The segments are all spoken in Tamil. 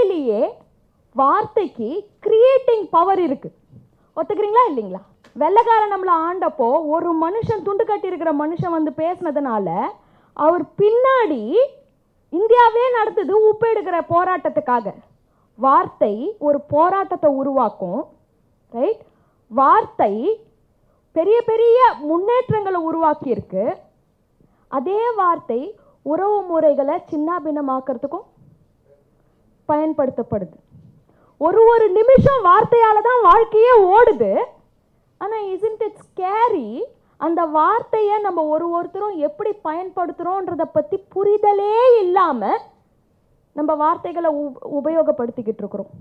உண்மையிலேயே வார்த்தைக்கு கிரியேட்டிங் பவர் இருக்கு ஒத்துக்கிறீங்களா இல்லைங்களா வெள்ளைக்காரன் நம்மளை ஆண்டப்போ ஒரு மனுஷன் துண்டு கட்டி இருக்கிற மனுஷன் வந்து பேசினதுனால அவர் பின்னாடி இந்தியாவே நடத்துது உப்பு எடுக்கிற போராட்டத்துக்காக வார்த்தை ஒரு போராட்டத்தை உருவாக்கும் ரைட் வார்த்தை பெரிய பெரிய முன்னேற்றங்களை உருவாக்கியிருக்கு அதே வார்த்தை உறவு முறைகளை சின்னாபின்னமாக்கிறதுக்கும் பயன்படுத்தப்படுது ஒரு ஒரு நிமிஷம் வார்த்தையால தான் வாழ்க்கையே ஓடுது ஆனால் இஸ்இன்ட் இட் ஸ்கேரி அந்த வார்த்தையை நம்ம ஒரு ஒருத்தரும் எப்படி பயன்படுத்துகிறோன்றதை பற்றி புரிதலே இல்லாமல் நம்ம வார்த்தைகளை உப உபயோகப்படுத்திக்கிட்டு இருக்கிறோம்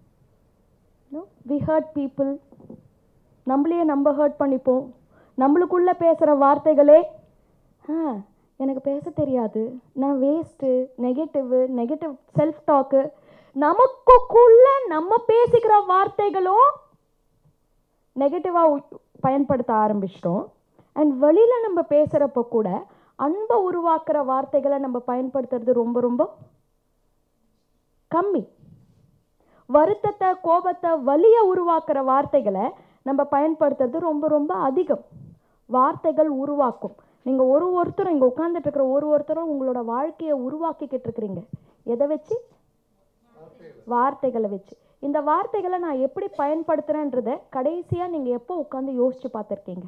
வி ஹர்ட் பீப்புள் நம்மளையே நம்ம ஹர்ட் பண்ணிப்போம் நம்மளுக்குள்ளே பேசுகிற வார்த்தைகளே ஆ எனக்கு பேச தெரியாது நான் waste negative negative self talk நமக்குள்ள நம்ம பேசிக்கிற வார்த்தைகளும் நெகட்டிவாக பயன்படுத்த ஆரம்பிச்சிட்டோம் அண்ட் வெளியில் நம்ம பேசுகிறப்ப கூட அன்பை உருவாக்குற வார்த்தைகளை நம்ம பயன்படுத்துறது ரொம்ப ரொம்ப கம்மி வருத்தத்தை கோபத்தை வலியை உருவாக்குற வார்த்தைகளை நம்ம பயன்படுத்துறது ரொம்ப ரொம்ப அதிகம் வார்த்தைகள் உருவாக்கும் நீங்கள் ஒரு ஒருத்தரும் இங்கே உட்காந்துட்டு இருக்கிற ஒரு ஒருத்தரும் உங்களோட வாழ்க்கையை உருவாக்கிக்கிட்டு இருக்கிறீங்க எதை வச்சு வார்த்தைகளை வச்சு இந்த வார்த்தைகளை நான் எப்படி பயன்படுத்துகிறேன்றத கடைசியாக நீங்கள் எப்போ உட்காந்து யோசிச்சு பார்த்துருக்கீங்க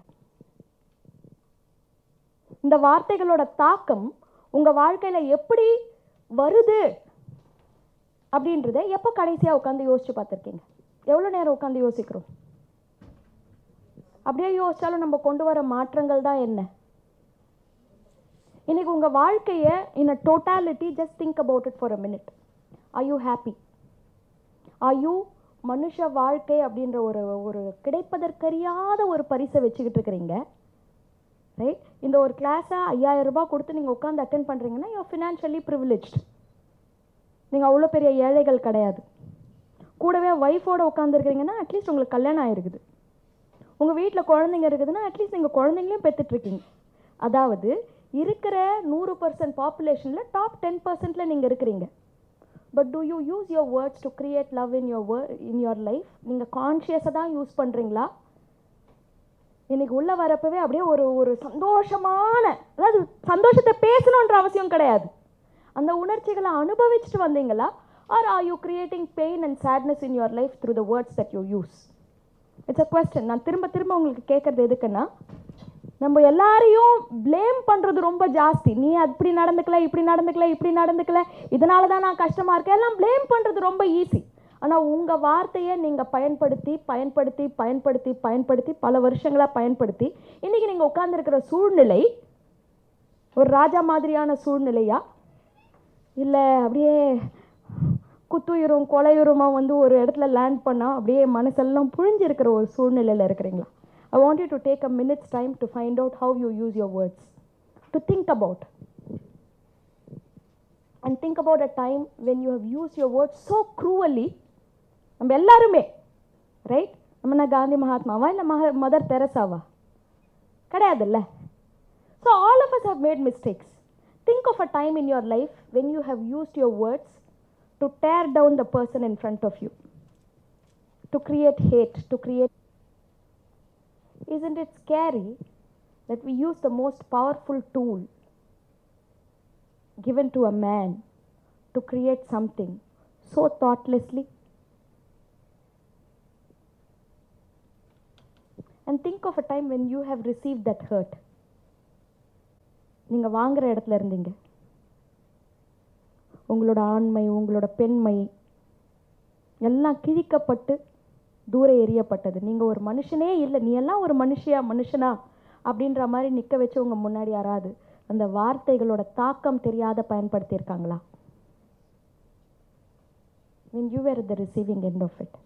இந்த வார்த்தைகளோட தாக்கம் உங்கள் வாழ்க்கையில் எப்படி வருது அப்படின்றத எப்போ கடைசியாக உட்காந்து யோசிச்சு பார்த்துருக்கீங்க எவ்வளோ நேரம் உட்காந்து யோசிக்கிறோம் அப்படியே யோசிச்சாலும் நம்ம கொண்டு வர மாற்றங்கள் தான் என்ன இன்னைக்கு உங்கள் வாழ்க்கையை in a totality just think about it for a minute are you happy are you மனுஷ வாழ்க்கை அப்படின்ற ஒரு ஒரு கிடைப்பதற்கறியாத ஒரு பரிசை வச்சுக்கிட்டு இருக்கிறீங்க ரைட் இந்த ஒரு கிளாஸை ஐயாயிரம் ரூபாய் கொடுத்து நீங்கள் உட்காந்து அட்டென்ட் பண்ணுறீங்கன்னா யூ ஃபினான்ஷியலி ப்ரிவிலேஜ்டு நீங்கள் அவ்வளோ பெரிய ஏழைகள் கிடையாது கூடவே ஒய்ஃபோட உட்காந்துருக்கிறீங்கன்னா அட்லீஸ்ட் உங்களுக்கு கல்யாணம் ஆயிருக்குது உங்கள் வீட்டில் குழந்தைங்க இருக்குதுன்னா அட்லீஸ்ட் நீங்கள் குழந்தைங்களையும் பெற்றுட்ருக்கீங்க அதாவது இருக்கிற நூறு பர்சன்ட் பாப்புலேஷனில் டாப் டென் பர்சன்ட்டில் நீங்கள் இருக்கிறீங்க but do you use your words to create love in your war in your life நீங்கள் கான்ஷியஸாக தான் யூஸ் பண்ணுறீங்களா இன்னைக்கு உள்ளே வரப்பவே அப்படியே ஒரு ஒரு சந்தோஷமான அதாவது சந்தோஷத்தை பேசணுன்ற அவசியம் கிடையாது அந்த உணர்ச்சிகளை அனுபவிச்சுட்டு வந்தீங்களா are are you creating pain and sadness in your life through the words that you use it's a question நான் திரும்ப திரும்ப உங்களுக்கு கேட்குறது எதுக்குன்னா நம்ம எல்லாரையும் ப்ளேம் பண்ணுறது ரொம்ப ஜாஸ்தி நீ அப்படி நடந்துக்கல இப்படி நடந்துக்கல இப்படி நடந்துக்கல இதனால தான் நான் கஷ்டமாக இருக்கேன் எல்லாம் ப்ளேம் பண்ணுறது ரொம்ப ஈஸி ஆனால் உங்கள் வார்த்தையை நீங்கள் பயன்படுத்தி பயன்படுத்தி பயன்படுத்தி பயன்படுத்தி பல வருஷங்களாக பயன்படுத்தி இன்றைக்கி நீங்கள் உட்காந்துருக்கிற சூழ்நிலை ஒரு ராஜா மாதிரியான சூழ்நிலையா இல்லை அப்படியே குத்துயிரும் கொலையுருமா வந்து ஒரு இடத்துல லேண்ட் பண்ணால் அப்படியே மனசெல்லாம் புழிஞ்சிருக்கிற ஒரு சூழ்நிலையில் இருக்கிறீங்களா I want you to take a minutes time to find out how you use your words to think about and think about a time when you have use your words so cruelly நம்ம எல்லாருமே ரைட் நம்ம என்ன காந்தி மகாத்மாவா இல்லை மக மதர் தெரசாவா கிடையாதுல்ல so all of us have made mistakes think of a time in your life when you have used your words to tear down the person in front of you, to create hate, to create. Isn't it scary that we use the most powerful tool given to a man to create something so thoughtlessly? And think of a time when you have received that hurt. நீங்கள் வாங்குற இடத்துல இருந்தீங்க உங்களோட ஆண்மை உங்களோட பெண்மை எல்லாம் கிழிக்கப்பட்டு தூர எறியப்பட்டது நீங்கள் ஒரு மனுஷனே இல்லை நீ எல்லாம் ஒரு மனுஷியா மனுஷனா அப்படின்ற மாதிரி நிற்க வச்சு உங்கள் முன்னாடி யாராவது அந்த வார்த்தைகளோட தாக்கம் தெரியாத பயன்படுத்தியிருக்காங்களா when you were at the receiving end of it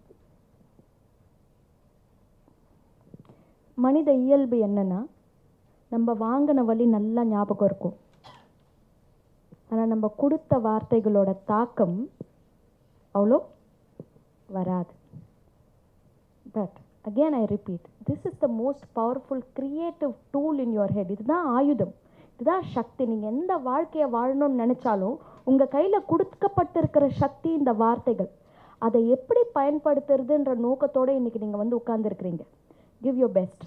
மனித இயல்பு என்னன்னா நம்ம வாங்கின வழி நல்லா ஞாபகம் இருக்கும் ஆனால் நம்ம கொடுத்த வார்த்தைகளோட தாக்கம் அவ்வளோ வராது but again I repeat this is the most powerful creative tool in your head இதுதான் ஆயுதம் இதுதான் சக்தி நீங்கள் எந்த வாழ்க்கையை வாழணும்னு நினச்சாலும் உங்கள் கையில் கொடுக்கப்பட்டிருக்கிற சக்தி இந்த வார்த்தைகள் அதை எப்படி பயன்படுத்துறதுன்ற நோக்கத்தோட இன்னைக்கு நீங்கள் வந்து உட்கார்ந்துருக்கிறீங்க give your best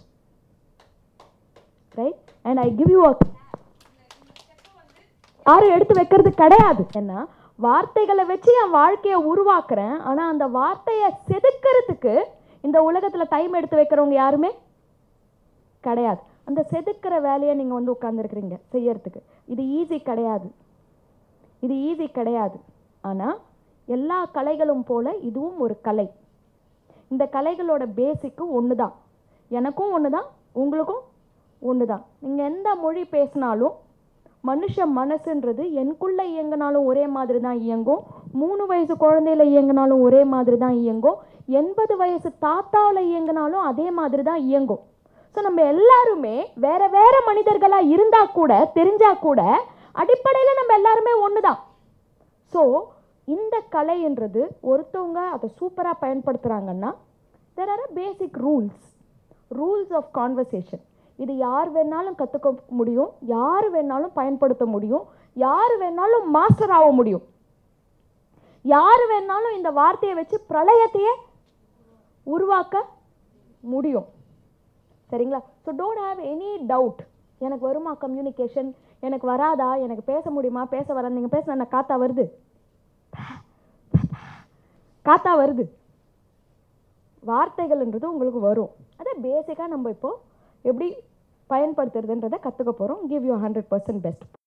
right and I give you யாரும் எடுத்து வைக்கிறது கிடையாது ஏன்னா வார்த்தைகளை வச்சு என் வாழ்க்கையை உருவாக்குறேன் ஆனால் அந்த வார்த்தையை செதுக்கிறதுக்கு இந்த உலகத்தில் டைம் எடுத்து வைக்கிறவங்க யாருமே கிடையாது அந்த செதுக்கிற வேலையை நீங்கள் வந்து உட்காந்துருக்குறீங்க செய்யறதுக்கு இது ஈஸி கிடையாது இது ஈஸி கிடையாது ஆனால் எல்லா கலைகளும் போல இதுவும் ஒரு கலை இந்த கலைகளோட பேசிக்கும் ஒன்று தான் எனக்கும் ஒன்று தான் உங்களுக்கும் ஒன்று தான் நீங்கள் எந்த மொழி பேசினாலும் மனுஷ மனசுன்றது எனக்குள்ளே இயங்கினாலும் ஒரே மாதிரி தான் இயங்கும் மூணு வயசு குழந்தையில இயங்கினாலும் ஒரே மாதிரி தான் இயங்கும் எண்பது வயசு தாத்தாவில் இயங்கினாலும் அதே மாதிரி தான் இயங்கும் ஸோ நம்ம எல்லாருமே வேற வேற மனிதர்களாக இருந்தால் கூட தெரிஞ்சா கூட அடிப்படையில் நம்ம எல்லாருமே ஒன்று தான் ஸோ இந்த கலைன்றது ஒருத்தவங்க அதை சூப்பராக பயன்படுத்துகிறாங்கன்னா there are basic rules rules of conversation இது யார் வேணாலும் கற்றுக்க முடியும் யார் வேணாலும் பயன்படுத்த முடியும் யார் வேணாலும் மாஸ்டர் ஆக முடியும் யார் வேணாலும் இந்த வார்த்தையை வச்சு பிரளயத்தையே உருவாக்க முடியும் சரிங்களா so don't have any doubt எனக்கு வருமா கம்யூனிகேஷன் எனக்கு வராதா எனக்கு பேச முடியுமா பேச வராது நீங்கள் பேச என்ன காத்தா வருது காத்தா வருது வார்த்தைகள்ன்றது உங்களுக்கு வரும் அதை பேசிக்காக நம்ம இப்போ எப்படி பயன்படுத்துறதுன்றதை கற்றுக்க போகிறோம் give you hundred percent best